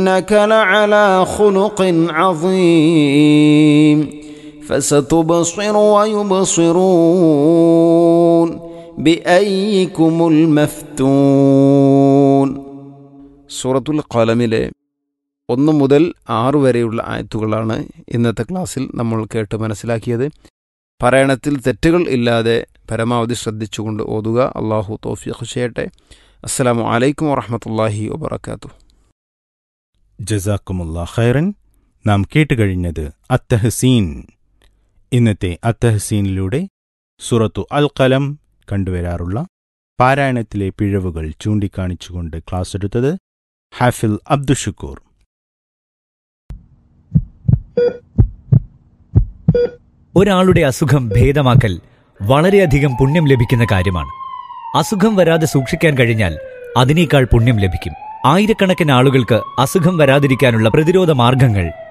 وإنك لعلى خلق عظيم فستبصر ويبصرون بأيكم المفتون സൂറത്തുൽ ഖലമിലെ ഒന്ന് മുതൽ ആറ് വരെയുള്ള ആയത്തുകളാണ് ഇന്നത്തെ ക്ലാസ്സിൽ നമ്മൾ കേട്ട് മനസ്സിലാക്കിയത് പറയണത്തിൽ തെറ്റുകൾ ഇല്ലാതെ പരമാവധി ശ്രദ്ധിച്ചുകൊണ്ട് ഓതുക അള്ളാഹു തോഫിഖ് ചെയ്യട്ടെ അസ്സലാമു അലൈക്കും വറഹമത്തല്ലാഹി വബർക്കാത്തു ജസാക്കുമുള്ള ഖൈറൻ നാം കേട്ടുകഴിഞ്ഞത് അത്തഹസീൻ ഇന്നത്തെ അത്തഹസീനിലൂടെ സുറത്തു അൽ കലം കണ്ടുവരാറുള്ള പാരായണത്തിലെ പിഴവുകൾ ചൂണ്ടിക്കാണിച്ചുകൊണ്ട് ക്ലാസ് എടുത്തത് ഹാഫിൽ അബ്ദുഷുക്കൂർ ഒരാളുടെ അസുഖം ഭേദമാക്കൽ വളരെയധികം പുണ്യം ലഭിക്കുന്ന കാര്യമാണ് അസുഖം വരാതെ സൂക്ഷിക്കാൻ കഴിഞ്ഞാൽ അതിനേക്കാൾ പുണ്യം ലഭിക്കും ആയിരക്കണക്കിന് ആളുകൾക്ക് അസുഖം വരാതിരിക്കാനുള്ള പ്രതിരോധ മാർഗങ്ങൾ